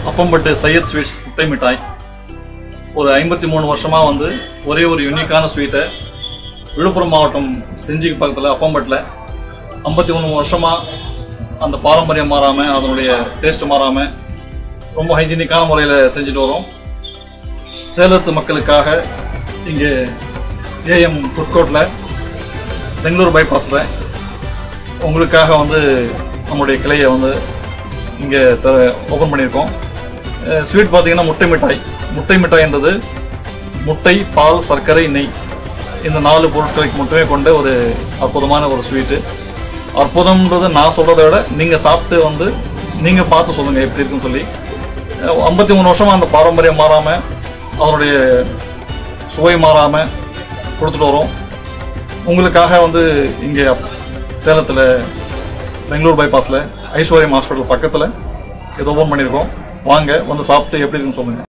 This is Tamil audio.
அப்பம்பட்டு சையத் ஸ்வீட்ஸ் முட்டை மிட்டாய் ஒரு ஐம்பத்தி மூணு வருஷமாக வந்து ஒரே ஒரு யூனிக்கான ஸ்வீட்டை விழுப்புரம் மாவட்டம் செஞ்சிக்கு பக்கத்தில் அப்பம்பட்டில் ஐம்பத்தி மூணு வருஷமாக அந்த பாரம்பரியம் மாறாமல் அதனுடைய டேஸ்ட் மாறாமல் ரொம்ப ஹைஜீனிக்கான முறையில் செஞ்சுட்டு வரோம் சேலத்து மக்களுக்காக இங்கே ஏஎம் ஃபுட்கோர்ட்டில் பெங்களூர் பைபாஸில் உங்களுக்காக வந்து நம்முடைய கிளையை வந்து இங்கே த ஓப்பன் பண்ணியிருக்கோம் ஸ்வீட் பார்த்தீங்கன்னா முட்டை மிட்டாய் முட்டை மிட்டாய் என்றது முட்டை பால் சர்க்கரை நெய் இந்த நாலு பொருட்களை மட்டுமே கொண்ட ஒரு அற்புதமான ஒரு ஸ்வீட்டு அற்புதம்ன்றது நான் சொல்கிறத விட நீங்கள் சாப்பிட்டு வந்து நீங்கள் பார்த்து சொல்லுங்கள் எப்படி இருக்குன்னு சொல்லி ஐம்பத்தி மூணு வருஷமாக அந்த பாரம்பரியம் மாறாமல் அதனுடைய சுவை மாறாமல் கொடுத்துட்டு வரோம் உங்களுக்காக வந்து இங்கே சேலத்தில் பெங்களூர் பைபாஸில் ஐஸ்வர்யம் ஹாஸ்பிட்டல் பக்கத்தில் இது ஓப்பன் பண்ணியிருக்கோம் வாங்க வந்து சாப்பிட்டு எப்படி இருக்குன்னு சொல்லுங்கள்